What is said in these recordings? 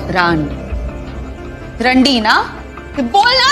रांड रंडी ना बोलना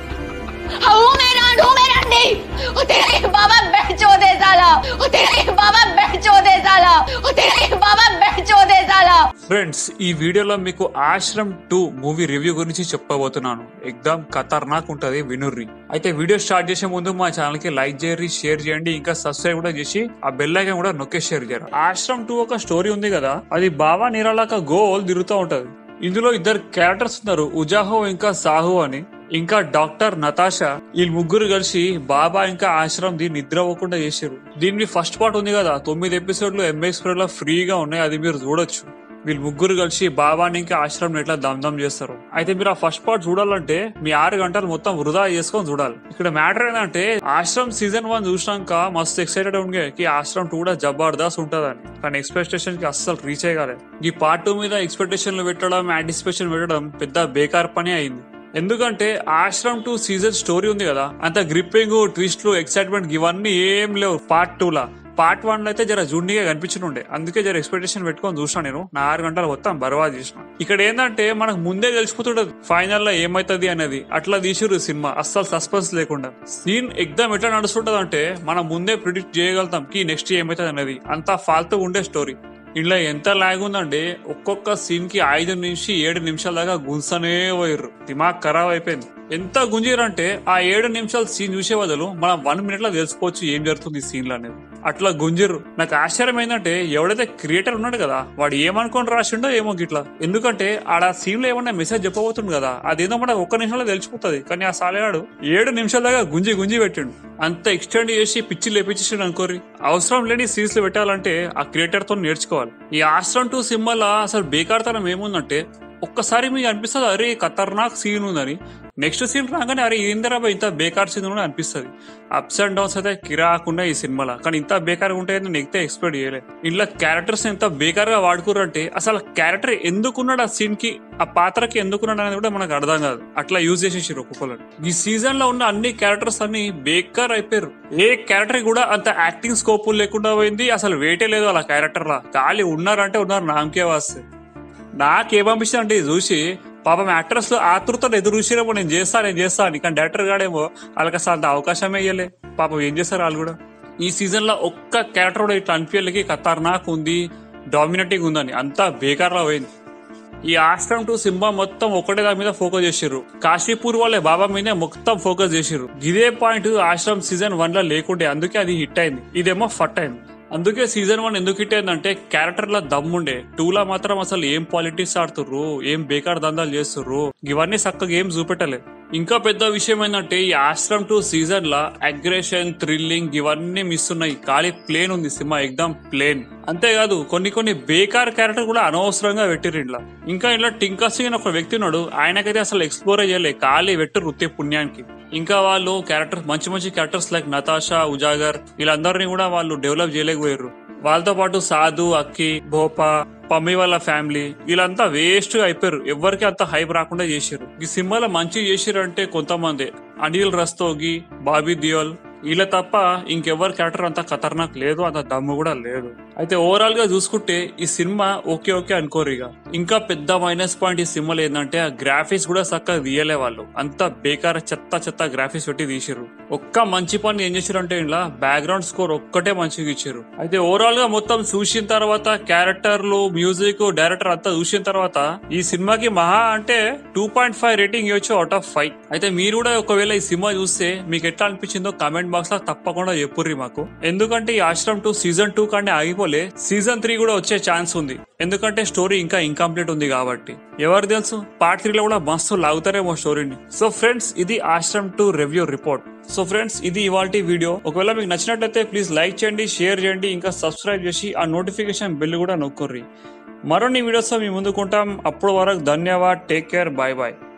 हूँ मैं रांड हूँ मैं रंडी ओ तेरा ये बाबा बेचो दे साला ओ तेरा ये बाबा बेचो दे साला ओ तेरा ये बाबा बेचो दे साला ఫ్రెండ్స్ ఈ వీడియోలో మీకు ఆశ్రమ్ టూ మూవీ రివ్యూ గురించి చెప్పబోతున్నాను ఎగ్దాం ఖతర్నాక్ ఉంటది వినుర్రి అయితే వీడియో స్టార్ట్ చేసే ముందు మా ఛానల్ కి లైక్ చేయండి షేర్ చేయండి ఇంకా సబ్స్క్రైబ్ కూడా చేసి ఆ బెల్ ఐకాన్ కూడా నొక్కే షేర్ చేయరు ఆశ్రమ్ టూ ఒక స్టోరీ ఉంది కదా అది బాబా నీరాలాక గోల్ తిరుగుతూ ఉంటది ఇందులో ఇద్దరు క్యారెక్టర్స్ ఉన్నారు ఉజాహో ఇంకా సాహు అని ఇంకా డాక్టర్ నతాషా వీళ్ళు ముగ్గురు కలిసి బాబా ఇంకా ఆశ్రమ్ ది నిద్ర అవ్వకుండా చేశారు దీని ఫస్ట్ పార్ట్ ఉంది కదా తొమ్మిది ఎపిసోడ్లు ఎంఎక్స్ లో ఫ్రీగా ఉన్నాయి అది మీరు చూడొచ్చు వీళ్ళు ముగ్గురు కలిసి బాబాని ఇంకా ఆశ్రమం ఎట్లా దమ్దం చేస్తారు అయితే మీరు ఆ ఫస్ట్ పార్ట్ చూడాలంటే మీ ఆరు గంటలు మొత్తం వృధా చేసుకొని చూడాలి ఇక్కడ మ్యాటర్ ఏంటంటే ఆశ్రమ్ సీజన్ వన్ చూసినాక మస్తు ఎక్సైటెడ్ ఉండే కి ఆశ్రమ్ టూ కూడా జబర్దస్త్ ఉంటదని కానీ ఎక్స్పెక్టేషన్ కి అస్సలు రీచ్ అయ్యగాలి ఈ పార్ట్ టూ మీద ఎక్స్పెక్టేషన్లు పెట్టడం యాంటిసిపేషన్ పెట్టడం పెద్ద బేకార్ పని అయింది ఎందుకంటే ఆశ్రమ్ టూ సీజన్ స్టోరీ ఉంది కదా అంత గ్రిప్పింగ్ ట్విస్ట్లు ఎక్సైట్మెంట్ ఇవన్నీ ఏం లేవు పార్ట్ టూ లా పార్ట్ వన్ లో అయితే జర జుండిగా కనిపించుండే అందుకే జర ఎక్స్పెక్టేషన్ పెట్టుకొని చూసిన నేను నా ఆరు గంటలు మొత్తం బర్బాద్ చేసిన ఇక్కడ ఏంటంటే మనకు ముందే తెలిసిపోతుంటది ఫైనల్ లో ఏమైతుంది అనేది అట్లా తీసిరు సినిమా అస్సలు సస్పెన్స్ లేకుండా సీన్ ఎగ్జామ్ ఎట్లా నడుస్తుంటది అంటే మనం ముందే ప్రిడిక్ట్ చేయగలుగుతాం కి నెక్స్ట్ ఏమైతుంది అనేది అంతా ఫాల్తూ ఉండే స్టోరీ ఇంట్లో ఎంత లాగ్ ఉందంటే ఒక్కొక్క సీన్ కి ఐదు నుంచి ఏడు నిమిషాల దాకా గుంసనే పోయిర్రు దిమాగ్ ఖరాబ్ అయిపోయింది ఎంత గుంజిరంటే ఆ ఏడు నిమిషాల సీన్ చూసే బదులు మనం వన్ మినిట్ లో తెలుసుకోవచ్చు ఏం జరుగుతుంది ఈ సీన్ లో అనేది అట్లా గుంజిర్రు నాకు ఆశ్చర్యం ఏంటంటే ఎవడైతే క్రియేటర్ ఉన్నాడు కదా వాడు ఏమనుకొని రాసిండో ఏమో గిట్లా ఎందుకంటే ఆడ సీన్ లో ఏమన్నా మెసేజ్ చెప్పబోతుంది కదా అదేదో మనకు ఒక్క నిమిషంలో తెలిసిపోతుంది కానీ ఆ సాలేగాడు ఏడు నిమిషాల దాకా గుంజి గుంజి పెట్టిండు అంత ఎక్స్టెండ్ చేసి పిచ్చి లేపించేసాడు అనుకోరి అవసరం లేని సీన్స్ లో పెట్టాలంటే ఆ క్రియేటర్ తో నేర్చుకోవాలి ఈ ఆశ్రమ్ టూ సినిమాల అసలు బేకార్తనం ఏముందంటే ఒక్కసారి మీకు అనిపిస్తుంది అరే ఖతర్నాక్ సీన్ ఉందని నెక్స్ట్ సీన్ రాగానే అరే ఏందరా ఇంత బేకార్ సీన్ కూడా అనిపిస్తుంది అప్స్ అండ్ డౌన్స్ అయితే కిరాకుండా ఈ సినిమాలో కానీ ఇంత బేకార్ ఉంటాయని నేను ఎక్తే ఎక్స్పెక్ట్ చేయలేదు ఇంట్లో క్యారెక్టర్స్ ఎంత బేకార్ గా వాడుకురంటే అసలు క్యారెక్టర్ ఎందుకున్నాడు ఆ సీన్ కి ఆ పాత్రకి ఎందుకున్నాడు అనేది కూడా మనకు అర్థం కాదు అట్లా యూజ్ చేసేసారు ఒక్కొక్కరు ఈ సీజన్ లో ఉన్న అన్ని క్యారెక్టర్స్ అన్ని బేకార్ అయిపోయారు ఏ క్యారెక్టర్ కూడా అంత యాక్టింగ్ స్కోప్ లేకుండా పోయింది అసలు వేటే లేదు అలా క్యారెక్టర్ లా ఖాళీ ఉన్నారంటే ఉన్నారు నామకే వాస్తే నాకేమనిపిస్తుంది అంటే ఇది చూసి పాపం యాక్టర్స్ లో ఆతృత ఎదురు చూసిరేమో నేను చేస్తా నేను చేస్తా అని కానీ డైరెక్టర్ గాడేమో వాళ్ళకి అసలు అంత అవకాశమే ఇయ్యలే పాపం ఏం చేస్తారు వాళ్ళు కూడా ఈ సీజన్ లో ఒక్క క్యారెక్టర్ కూడా ఇట్లా అనిపించలేకి ఖతర్నాక్ ఉంది డామినేటింగ్ ఉందని అంతా బేకార్లో పోయింది ఈ ఆశ్రమ్ టు సింబా మొత్తం ఒకటే దాని మీద ఫోకస్ చేసిర్రు కాశీపూర్ వాళ్ళే బాబా మీదే మొత్తం ఫోకస్ చేసిర్రు ఇదే పాయింట్ ఆశ్రమ్ సీజన్ వన్ లో లేకుండే అందుకే అది హిట్ అయింది ఇదేమో ఫట్ అయింది అందుకే సీజన్ వన్ ఎందుకు హిట్ అయిందంటే క్యారెక్టర్ లా దమ్ముండే టూ లా మాత్రం అసలు ఏం పాలిటిక్స్ ఆడుతుర్రు ఏం బేకార్ దందాలు చేస్తుర్రు ఇవన్నీ చక్కగా ఏం చూపెట్టలేదు ఇంకా పెద్ద విషయం ఏంటంటే ఈ ఆశ్రమ్ టూ సీజన్ లా అగ్రెషన్ థ్రిల్లింగ్ ఇవన్నీ మిస్ ఉన్నాయి ఖాళీ ప్లేన్ ఉంది సినిమా ఎగ్దాం ప్లేన్ అంతేకాదు కొన్ని కొన్ని బేకార్ క్యారెక్టర్ కూడా అనవసరంగా పెట్టిర్రు ఇంట్లో ఇంకా ఇంట్లో టింకా సింగ్ అని ఒక వ్యక్తి ఉన్నాడు ఆయనకైతే అసలు ఎక్స్ప్లోర్ చేయలే ఖాళీ పెట్టు వృత్తి పుణ్యానికి ఇంకా వాళ్ళు క్యారెక్టర్ మంచి మంచి క్యారెక్టర్స్ లైక్ నతాషా ఉజాగర్ వీళ్ళందరినీ కూడా వాళ్ళు డెవలప్ చేయలేకపోయారు వాళ్ళతో పాటు సాధు అక్కి భోపా పమ్మి వాళ్ళ ఫ్యామిలీ వీళ్ళంతా వేస్ట్ గా అయిపోయారు ఎవరికి అంత హైప్ రాకుండా చేశారు ఈ సినిమాలో మంచి చేసిరు అంటే కొంతమంది అనిల్ రస్తోగి బాబీ దియోల్ వీళ్ళ తప్ప ఇంకెవరి క్యారెక్టర్ అంత ఖతర్నాక్ లేదు అంత దమ్ము కూడా లేదు అయితే ఓవరాల్ గా చూసుకుంటే ఈ సినిమా ఓకే ఓకే అనుకోరు ఇక ఇంకా పెద్ద మైనస్ పాయింట్ ఈ సినిమాలో ఏంటంటే ఆ గ్రాఫిక్స్ కూడా చక్కగా తీయలే వాళ్ళు అంత బేకార చెత్త చెత్త గ్రాఫిక్స్ పెట్టి తీసిరు ఒక్క మంచి పని ఏం చేశారు అంటే ఇలా బ్యాక్గ్రౌండ్ స్కోర్ ఒక్కటే మంచిగా ఇచ్చారు అయితే ఓవరాల్ గా మొత్తం చూసిన తర్వాత క్యారెక్టర్లు మ్యూజిక్ డైరెక్టర్ అంతా చూసిన తర్వాత ఈ సినిమాకి మహా అంటే టూ పాయింట్ ఫైవ్ రేటింగ్ ఇవ్వచ్చు అవుట్ ఆఫ్ ఫైవ్ అయితే మీరు కూడా ఒకవేళ ఈ సినిమా చూస్తే మీకు ఎట్లా అనిపించిందో కామెంట్ బాక్స్ లో తప్పకుండా చెప్పుర్రి మాకు ఎందుకంటే ఈ ఆశ్రమ్ టూ సీజన్ టూ కంటే ఆగిపోలే సీజన్ త్రీ కూడా వచ్చే ఛాన్స్ ఉంది ఎందుకంటే స్టోరీ ఇంకా ఇంకంప్లీట్ ఉంది కాబట్టి ఎవరు తెలుసు పార్ట్ త్రీలో కూడా మస్తు లాగుతారేమో స్టోరీని సో ఫ్రెండ్స్ ఇది Aashram two review report so friends ఇది ఇవాల్టి వీడియో ఒకవేళ మీకు నచ్చినట్లయితే ప్లీజ్ లైక్ చేయండి షేర్ చేయండి ఇంకా సబ్స్క్రైబ్ చేసి ఆ నోటిఫికేషన్ బిల్ కూడా నొక్కుర్రి మరిన్ని వీడియోస్ మీ ముందుకుంటాం అప్పుడు వరకు ధన్యవాద్ టేక్ కేర్ బాయ్ బాయ్